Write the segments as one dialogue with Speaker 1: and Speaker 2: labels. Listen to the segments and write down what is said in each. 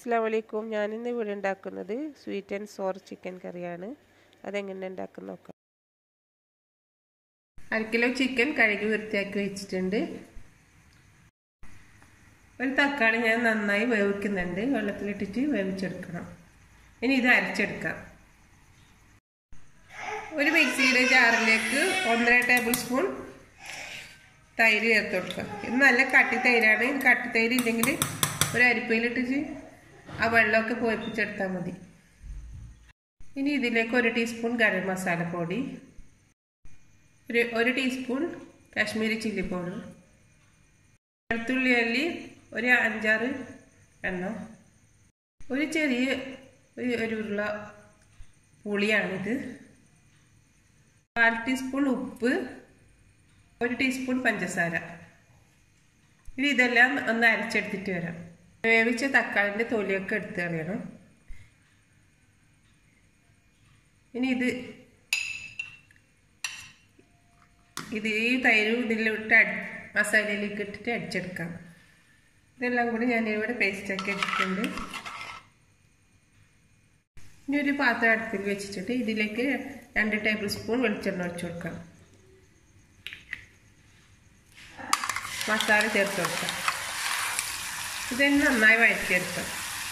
Speaker 1: അസ്സാം വലൈക്കും ഞാനിന്ന് ഇവിടെ ഉണ്ടാക്കുന്നത് സ്വീറ്റ് ആൻഡ് സോർ ചിക്കൻ കറിയാണ് അതെങ്ങനെ ഉണ്ടാക്കുന്ന നോക്കാം അര കിലോ ചിക്കൻ കഴുകി വൃത്തിയാക്കി വെച്ചിട്ടുണ്ട് ഒരു തക്കാളി ഞാൻ നന്നായി വേവിക്കുന്നുണ്ട് വെള്ളത്തിലിട്ടിട്ട് വേവിച്ചെടുക്കണം ഇനി ഇത് അരച്ചെടുക്കാം ഒരു മിക്സിയുടെ ജാറിലേക്ക് ഒന്നര ടേബിൾ സ്പൂൺ തൈര് ചേർത്ത് കൊടുക്കുക ഇത് നല്ല കട്ടി തൈരാണ് കട്ടി തൈര് ഇല്ലെങ്കിൽ ഒരു അരിപ്പയിലിട്ടിട്ട് ആ വെള്ളമൊക്കെ പോയിപ്പിച്ചെടുത്താൽ മതി ഇനി ഇതിലേക്ക് ഒരു ടീസ്പൂൺ ഗരം മസാല പൊടി ഒരു ഒരു ടീസ്പൂൺ കാശ്മീരി ചില്ലി പൗഡർ വെളുത്തുള്ളി അല്ലി ഒരു അഞ്ചാറ് എണ്ണം ഒരു ചെറിയ ഒരു ഉരുള പുളിയാണിത് കാൽ ടീസ്പൂൺ ഉപ്പ് ഒരു ടീസ്പൂൺ പഞ്ചസാര ഇനി ഇതെല്ലാം ഒന്ന് അരച്ചെടുത്തിട്ട് വരാം വേവിച്ച തക്കാളിൻ്റെ തൊലിയൊക്കെ എടുത്ത് കളയണം ഇനി ഇത് ഇത് ഈ തൈരും ഇതിലിട്ട് അടി മസാലയിലേക്ക് ഇട്ടിട്ട് അടിച്ചെടുക്കാം ഇതെല്ലാം കൂടി ഞാൻ ഇവിടെ പേസ്റ്റാക്കി എടുത്തിട്ടുണ്ട് ഇനി ഒരു പാത്രം അടുപ്പിൽ വെച്ചിട്ട് ഇതിലേക്ക് രണ്ട് ടേബിൾ സ്പൂൺ വെളിച്ചെണ്ണ ഒഴിച്ചു കൊടുക്കാം മസാല ചേർത്ത് കൊടുക്കാം ഇതെന്നെ നന്നായി വഴറ്റിയെടുക്കാം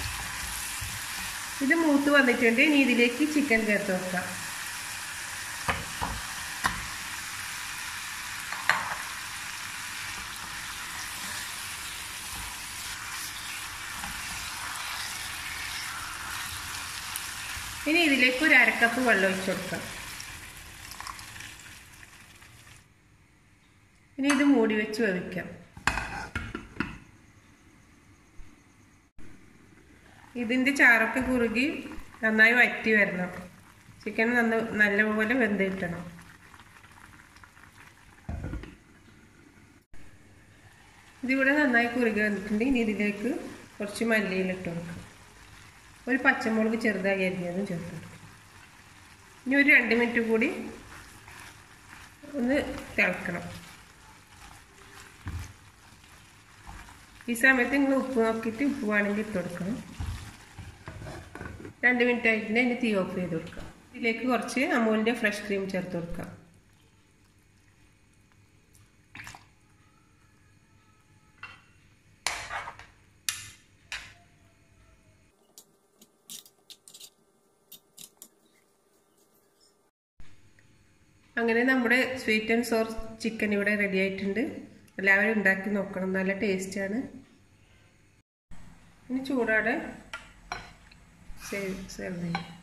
Speaker 1: ഇത് മൂത്ത് വന്നിട്ടുണ്ട് ഇനി ഇതിലേക്ക് ചിക്കൻ ചേർത്ത് വെക്കാം ഇനി ഇതിലേക്ക് ഒരു അരക്കപ്പ് വെള്ളം ഒഴിച്ചു കൊടുക്കാം ഇനി ഇത് മൂടി വെച്ച് വേവിക്കാം ഇതിൻ്റെ ചാറൊക്കെ കുറുകി നന്നായി വറ്റി വരണം ചിക്കൻ നന്ന നല്ലപോലെ വെന്ത് കിട്ടണം ഇതിവിടെ നന്നായി കുറുകി വന്നിട്ടുണ്ട് ഇനി ഇതിലേക്ക് കുറച്ച് മല്ലിയിലിട്ട് കൊടുക്കാം ഒരു പച്ചമുളക് ചെറുതായി അരിഞ്ഞതും ചേർത്ത് കൊടുക്കാം ഇനി ഒരു രണ്ട് മിനിറ്റ് കൂടി ഒന്ന് തിളക്കണം ഈ സമയത്ത് നിങ്ങൾ ഉപ്പ് നോക്കിയിട്ട് ഉപ്പ് വേണമെങ്കിൽ ഇട്ട് കൊടുക്കണം രണ്ട് മിനിറ്റ് ആയിട്ടുണ്ട് അതിന് തീ ഓഫ് ചെയ്ത് കൊടുക്കാം ഇതിലേക്ക് കുറച്ച് അമൂലിൻ്റെ ഫ്രഷ് ക്രീം ചേർത്ത് കൊടുക്കാം അങ്ങനെ നമ്മുടെ സ്വീറ്റ് ആൻഡ് സോർ ചിക്കൻ ഇവിടെ റെഡി ആയിട്ടുണ്ട് എല്ലാവരും ഉണ്ടാക്കി നോക്കണം നല്ല ടേസ്റ്റാണ് ഇനി ചൂടാടെ സെർവ് സെർവ് ചെയ്യും